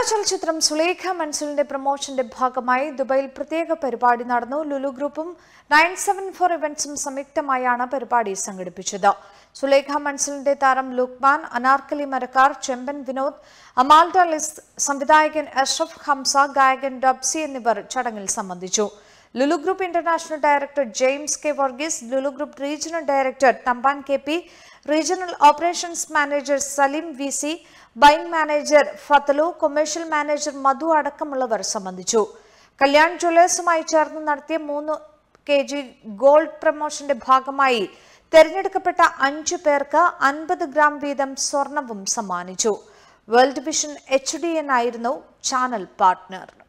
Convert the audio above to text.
ചലച്ചിത്രം സുലേഖ മൻസൂറിന്റെ പ്രൊമോഷന്റെ ഭാഗമായി ദുബായിൽ പ്രത്യേക പരിപാടി നടന്നു ലുലു ഗ്രൂപ്പും നയൻ സെവൻ ഫോർ ഇവന്റ്സും സംയുക്തമായാണ് പരിപാടി സംഘടിപ്പിച്ചത് സുലേഖ മൻസൂറിന്റെ താരം ലുക്മാൻ അനാർക്കലി മരക്കാർ ചെമ്പൻ വിനോദ് അമാൽഡ ലിസ് സംവിധായകൻ അഷ്റഫ് ഹംസ ഗായകൻ ഡബ്സി എന്നിവർ ചടങ്ങിൽ സംബന്ധിച്ചു Lulu group international director James K Varghese Lulu group regional director Thampan K P regional operations manager Saleem V C buying manager Fathalu commercial manager Madhu അടക്കമുള്ളവർ സംബന്ധിച്ചു കല്യാൺ ജ്വല്ലേഴ്സുമായി ചേർന്ന് നടത്തിയ മൂന്ന് കെ ജി ഗോൾഡ് പ്രമോഷന്റെ ഭാഗമായി തെരഞ്ഞെടുക്കപ്പെട്ട അഞ്ചു പേർക്ക് അൻപത് ഗ്രാം വീതം സ്വർണവും സമ്മാനിച്ചു world vision H D N ആയിരുന്നു ചാനൽ പാർട്ട്ണർ